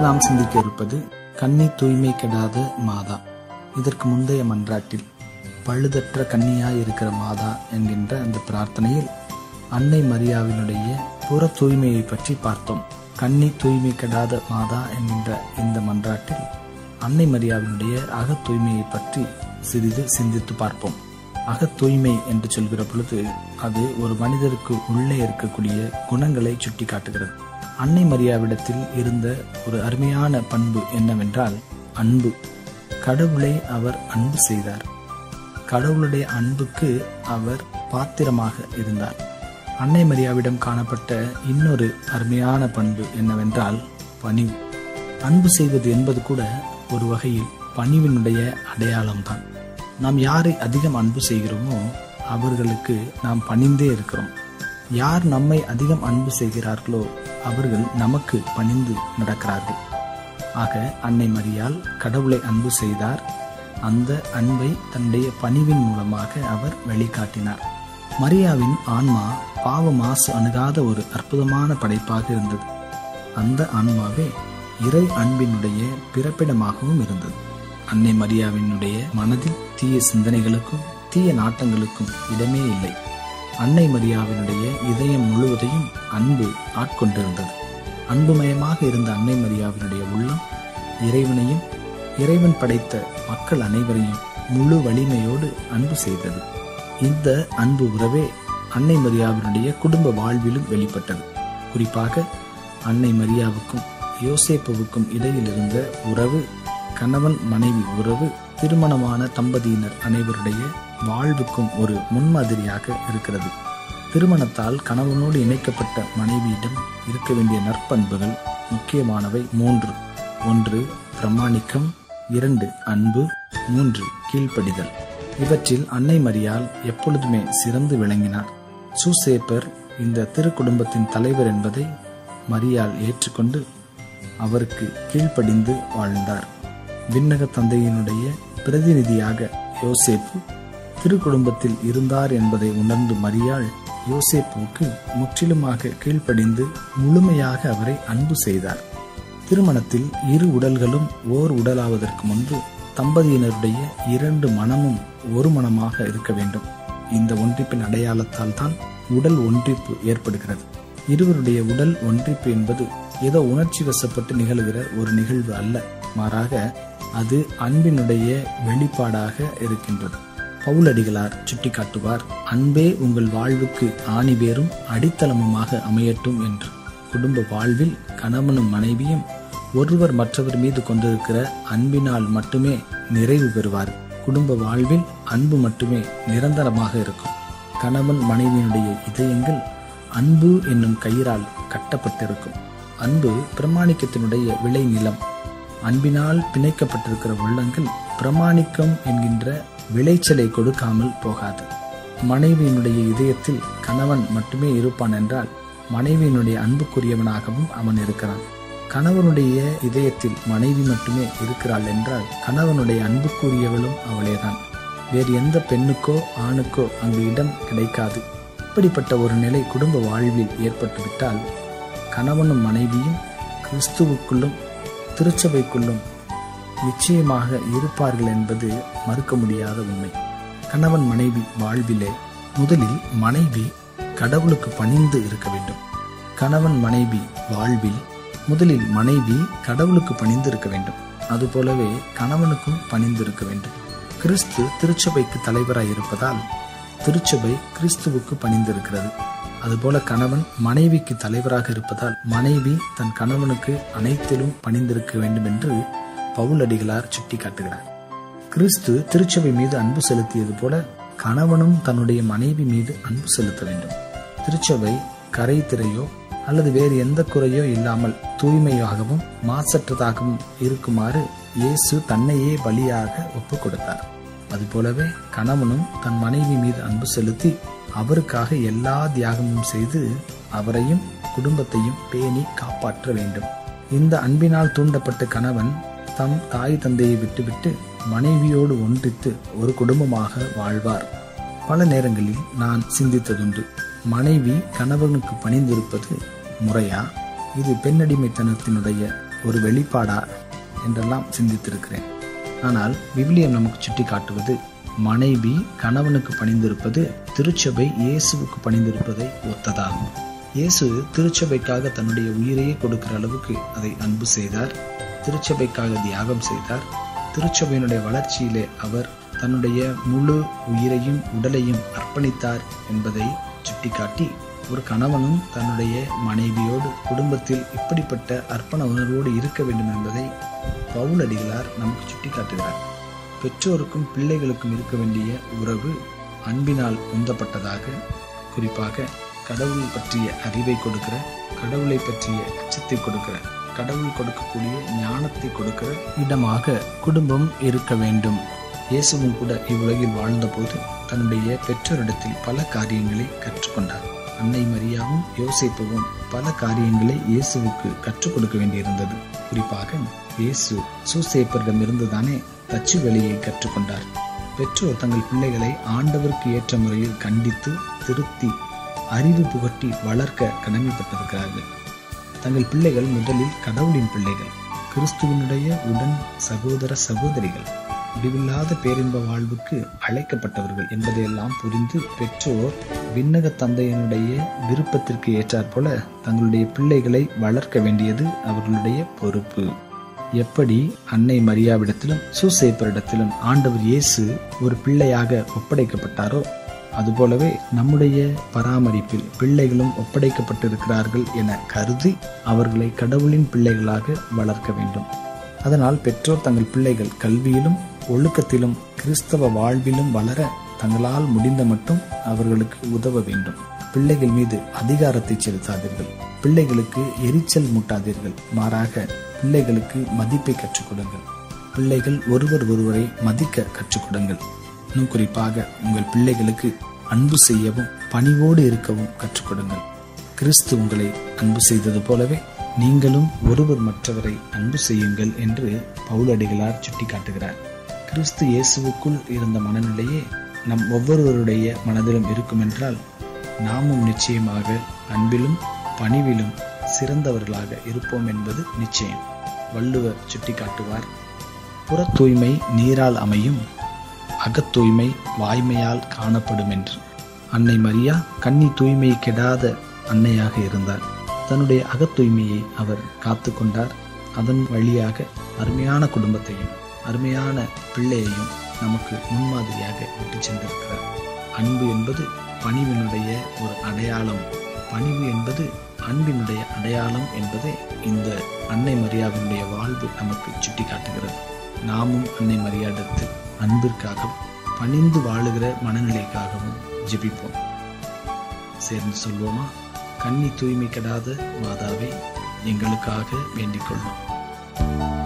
நாம் சிந்திக்க இருப்பது கன்னி தூய்மை கெடாத மாதா இதற்கு முந்தைய மன்றாட்டில் பழுதற்ற கன்னியாய் இருக்கிற மாதா என்கின்ற அந்த பிரார்த்தனையில் அன்னை மரியாவினுடைய புற தூய்மையை பற்றி பார்த்தோம் கன்னி தூய்மை கெடாத மாதா என்கின்ற இந்த மன்றாட்டில் அன்னை மரியாவினுடைய அக தூய்மையை பற்றி சிறிது சிந்தித்து பார்ப்போம் அக தூய்மை என்று சொல்கிற பொழுது அது ஒரு மனிதருக்கு உள்ளே இருக்கக்கூடிய குணங்களை சுட்டி காட்டுகிறது அன்னை மரியாவிடத்தில் இருந்த ஒரு அருமையான பண்பு என்னவென்றால் அன்பு கடவுளை அவர் அன்பு செய்தார் கடவுளுடைய அன்புக்கு அவர் பாத்திரமாக இருந்தார் அன்னை மரியாவிடம் காணப்பட்ட இன்னொரு அருமையான பண்பு என்னவென்றால் பணிவு அன்பு செய்வது என்பது கூட ஒரு வகையில் பணிவினுடைய அடையாளம்தான் நாம் யாரை அதிகம் அன்பு செய்கிறோமோ அவர்களுக்கு நாம் பணிந்தே இருக்கிறோம் யார் நம்மை அதிகம் அன்பு செய்கிறார்களோ அவர்கள் நமக்கு பணிந்து நடக்கிறார்கள் ஆக அன்னை மரியால் கடவுளை அன்பு செய்தார் அந்த அன்பை தன்னுடைய பணிவின் மூலமாக அவர் வெளிக்காட்டினார் மரியாவின் ஆன்மா பாவ மாசு அணுகாத ஒரு அற்புதமான படைப்பாக இருந்தது அந்த ஆன்மாவே இறை அன்பினுடைய பிறப்பிடமாகவும் இருந்தது அன்னை மரியாவினுடைய மனதில் தீய சிந்தனைகளுக்கும் தீய நாட்டங்களுக்கும் இடமே இல்லை அன்னை மரியாவினுடைய இதயம் முழுவதையும் அன்பு ஆட்கொண்டிருந்தது அன்புமயமாக இருந்த அன்னை மரியாவினுடைய உள்ளம் இறைவனையும் இறைவன் படைத்த மக்கள் அனைவரையும் முழு வலிமையோடு அன்பு செய்தது இந்த அன்பு உறவே அன்னை மரியாவினுடைய குடும்ப வாழ்விலும் வெளிப்பட்டது குறிப்பாக அன்னை மரியாவுக்கும் யோசேப்புவுக்கும் இடையில் இருந்த உறவு கணவன் மனைவி உறவு திருமணமான தம்பதியினர் அனைவருடைய வாழ்வுக்கும் ஒரு முன்மாதிரியாக இருக்கிறது திருமணத்தால் கணவனோடு இணைக்கப்பட்ட மனைவியிடம் இருக்க வேண்டிய நற்பண்புகள் முக்கியமானவை மூன்று ஒன்று பிரமாணிக்கம் இரண்டு அன்பு மூன்று கீழ்ப்படிதல் இவற்றில் அன்னை மரியால் எப்பொழுதுமே சிறந்து விளங்கினார் சூசேப்பர் இந்த திருக்குடும்பத்தின் தலைவர் என்பதை மரியால் ஏற்றுக்கொண்டு அவருக்கு கீழ்ப்படிந்து வாழ்ந்தார் விண்ணக தந்தையினுடைய பிரதிநிதியாக யோசேப்பு திருக்குடும்பத்தில் இருந்தார் என்பதை உணர்ந்து மரியாள் யோசேப்புவுக்கு முற்றிலுமாக கீழ்ப்படிந்து முழுமையாக அவரை அன்பு செய்தார் திருமணத்தில் இரு உடல்களும் ஓர் உடலாவதற்கு முன்பு தம்பதியினருடைய இரண்டு மனமும் ஒரு மனமாக இருக்க வேண்டும் இந்த ஒன்றிப்பின் அடையாளத்தால் தான் உடல் ஒன்றிப்பு ஏற்படுகிறது இருவருடைய உடல் ஒன்றிப்பு என்பது ஏதோ உணர்ச்சி வசப்பட்டு நிகழ்கிற ஒரு நிகழ்வு அல்ல மாறாக அது அன்பினுடைய வெளிப்பாடாக இருக்கின்றது பவுலடிகளார் சுட்டிக்காட்டுவார் அன்பே உங்கள் வாழ்வுக்கு ஆணிவேரும் அடித்தளமுமாக அமையட்டும் என்று குடும்ப வாழ்வில் கணவனும் மனைவியும் ஒருவர் மற்றவர் மீது கொண்டிருக்கிற அன்பினால் மட்டுமே நிறைவு பெறுவார் குடும்ப வாழ்வில் அன்பு மட்டுமே நிரந்தரமாக இருக்கும் கணவன் மனைவியினுடைய இதயங்கள் அன்பு என்னும் கயிறால் கட்டப்பட்டிருக்கும் அன்பு பிரமாணிக்கத்தினுடைய விளை நிலம் அன்பினால் பிணைக்கப்பட்டிருக்கிற உள்ளங்கள் பிரமாணிக்கம் என்கின்ற விளைச்சலை கொடுக்காமல் போகாது மனைவியினுடைய இதயத்தில் கணவன் மட்டுமே இருப்பான் என்றால் மனைவியினுடைய அன்புக்குரியவனாகவும் அவன் இருக்கிறான் கணவனுடைய இதயத்தில் மனைவி மட்டுமே இருக்கிறாள் என்றால் கணவனுடைய அன்புக்குரியவளும் அவளேதான் வேறு எந்த பெண்ணுக்கோ ஆணுக்கோ அங்கு இடம் கிடைக்காது இப்படிப்பட்ட ஒரு நிலை குடும்ப வாழ்வில் ஏற்பட்டுவிட்டால் கணவனும் மனைவியும் கிறிஸ்துவுக்குள்ளும் திருச்சபைக்குள்ளும் நிச்சயமாக இருப்பார்கள் என்பது மறுக்க முடியாத உண்மை கணவன் மனைவி வாழ்விலே முதலில் மனைவி கடவுளுக்கு பணிந்து இருக்க வேண்டும் கணவன் மனைவி வாழ்வில் முதலில் மனைவி கடவுளுக்கு பணிந்து இருக்க வேண்டும் அதுபோலவே கணவனுக்கும் பணிந்து இருக்க வேண்டும் கிறிஸ்து திருச்சபைக்கு தலைவராய் இருப்பதால் திருச்சபை கிறிஸ்துவுக்கு பணிந்திருக்கிறது அதுபோல கணவன் மனைவிக்கு தலைவராக இருப்பதால் மனைவி தன் கணவனுக்கு அனைத்திலும் பணிந்திருக்க வேண்டும் என்று பவுலடிகளார் சுட்டி காட்டுகிறார் கிறிஸ்து திருச்சபை மீது அன்பு செலுத்தியது போல கணவனும் தன்னுடைய மனைவி மீது அன்பு செலுத்த வேண்டும் திருச்சபை கரை திரையோ அல்லது வேறு எந்த குறையோ இல்லாமல் தூய்மையாகவும் மாசற்றதாகவும் இருக்குமாறு இயேசு தன்னையே பலியாக ஒப்பு கொடுத்தார் அதுபோலவே கணவனும் தன் மனைவி மீது அன்பு செலுத்தி அவருக்காக எல்லா தியாகமும் செய்து அவரையும் குடும்பத்தையும் பேணி காப்பாற்ற வேண்டும் இந்த அன்பினால் தூண்டப்பட்ட கணவன் தம் தாய் தந்தையை விட்டுவிட்டு மனைவியோடு ஒன்றித்து ஒரு குடும்பமாக வாழ்வார் பல நேரங்களில் நான் சிந்தித்ததுண்டு மனைவி கணவனுக்கு பணிந்திருப்பது முறையா இது பெண்ணடிமைத்தனத்தினுடைய ஒரு வெளிப்பாடா என்றெல்லாம் சிந்தித்திருக்கிறேன் ஆனால் விவிலியம் நமக்கு சுட்டி காட்டுவது மனைவி கணவனுக்கு பணிந்திருப்பது திருச்சபை இயேசுவுக்கு பணிந்திருப்பதை ஒத்ததாகும் இயேசு திருச்சபைக்காக தன்னுடைய உயிரையே கொடுக்கிற அளவுக்கு அதை அன்பு செய்தார் திருச்சபைக்காக தியாகம் செய்தார் திருச்சபையினுடைய வளர்ச்சியிலே அவர் தன்னுடைய முழு உயிரையும் உடலையும் அர்ப்பணித்தார் என்பதை சுட்டிக்காட்டி ஒரு கணவனும் தன்னுடைய மனைவியோடு குடும்பத்தில் இப்படிப்பட்ட அர்ப்பண உணர்வோடு இருக்க வேண்டும் என்பதை பவுலடிகளார் நமக்கு சுட்டிக்காட்டுகிறார் பெற்றோருக்கும் பிள்ளைகளுக்கும் இருக்க வேண்டிய உறவு அன்பினால் உந்தப்பட்டதாக குறிப்பாக கடவுள் பற்றிய அறிவை கொடுக்கிற கடவுளை பற்றிய அச்சத்தை கொடுக்கிற கடவுள் கொடுக்கக்கூடிய ஞானத்தை கொடுக்கிற இடமாக குடும்பம் இருக்க வேண்டும் இயேசுவும் கூட இவ்வுலகில் வாழ்ந்தபோது தன்னுடைய பெற்றோரிடத்தில் பல காரியங்களை கற்றுக்கொண்டார் அன்னை மரியாவும் யோசிப்புவும் பல காரியங்களை இயேசுவுக்கு கற்றுக் கொடுக்க வேண்டியிருந்தது குறிப்பாக இயேசு சூசேப்பரிடமிருந்து தானே தச்சு வேலையை கற்றுக்கொண்டார் பெற்றோர் தங்கள் பிள்ளைகளை ஆண்டவருக்கு ஏற்ற முறையில் கண்டித்து திருத்தி அறிவு புகட்டி வளர்க்க கடமைப்பட்டிருக்கிறார்கள் தங்கள் பிள்ளைகள் முதலில் கடவுளின் பிள்ளைகள் கிறிஸ்துவனுடைய உடன் சகோதர சகோதரிகள் முடிவில்லாத பேரின்ப வாழ்வுக்கு அழைக்கப்பட்டவர்கள் என்பதையெல்லாம் புரிந்து பெற்றோர் விண்ணக தந்தையினுடைய விருப்பத்திற்கு ஏற்றாற்போல தங்களுடைய பிள்ளைகளை வளர்க்க வேண்டியது அவர்களுடைய பொறுப்பு எப்படி அன்னை மரியாவிடத்திலும் சூசேப்பரிடத்திலும் ஆண்டவர் இயேசு ஒரு பிள்ளையாக ஒப்படைக்கப்பட்டாரோ அதுபோலவே நம்முடைய பராமரிப்பில் பிள்ளைகளும் ஒப்படைக்கப்பட்டிருக்கிறார்கள் என கருதி அவர்களை கடவுளின் பிள்ளைகளாக வளர்க்க வேண்டும் அதனால் பெற்றோர் தங்கள் பிள்ளைகள் கல்வியிலும் ஒழுக்கத்திலும் கிறிஸ்தவ வாழ்விலும் வளர தங்களால் முடிந்த மட்டும் அவர்களுக்கு உதவ வேண்டும் பிள்ளைகள் மீது அதிகாரத்தை செலுத்தாதீர்கள் பிள்ளைகளுக்கு எரிச்சல் மூட்டாதீர்கள் மாறாக பிள்ளைகளுக்கு மதிப்பை கற்றுக் கொடுங்கள் பிள்ளைகள் ஒருவர் ஒருவரை மதிக்க கற்றுக் கொடுங்கள் இன்னும் குறிப்பாக உங்கள் பிள்ளைகளுக்கு அன்பு செய்யவும் பணிவோடு இருக்கவும் கற்றுக் கொடுங்கள் கிறிஸ்து உங்களை அன்பு செய்தது போலவே நீங்களும் ஒருவர் மற்றவரை அன்பு செய்யுங்கள் என்று பவுலடிகளார் சுட்டிக்காட்டுகிறார் கிறிஸ்து இயேசுவுக்குள் இருந்த மனநிலையே நம் ஒவ்வொருவருடைய மனதிலும் இருக்கும் என்றால் நாமும் நிச்சயமாக அன்பிலும் பணிவிலும் சிறந்தவர்களாக இருப்போம் என்பது நிச்சயம் வள்ளுவர் சுட்டிக்காட்டுவார் புற தூய்மை நீரால் அமையும் அகத்தூய்மை வாய்மையால் காணப்படும் என்று அன்னை மரியா கன்னி தூய்மை கெடாத அன்னையாக இருந்தார் தன்னுடைய அகத்தூய்மையை அவர் காத்து கொண்டார் அதன் வழியாக அருமையான குடும்பத்தையும் அருமையான பிள்ளையையும் நமக்கு முன்மாதிரியாக விட்டு சென்றிருக்கிறார் அன்பு என்பது பணிவினுடைய ஒரு அடையாளம் பணிவு என்பது அன்பினுடைய அடையாளம் என்பதை இந்த அன்னை மரியாவினுடைய வாழ்வு நமக்கு சுட்டி காட்டுகிறது நாமும் அன்னை மரியாதத்தில் அன்பிற்காகவும் பணிந்து வாழுகிற மனநிலைக்காகவும் ஜெபிப்போம் சேர்ந்து சொல்வோமா கன்னி தூய்மை கெடாத மாதாவே எங்களுக்காக வேண்டிக் கொள்வோம்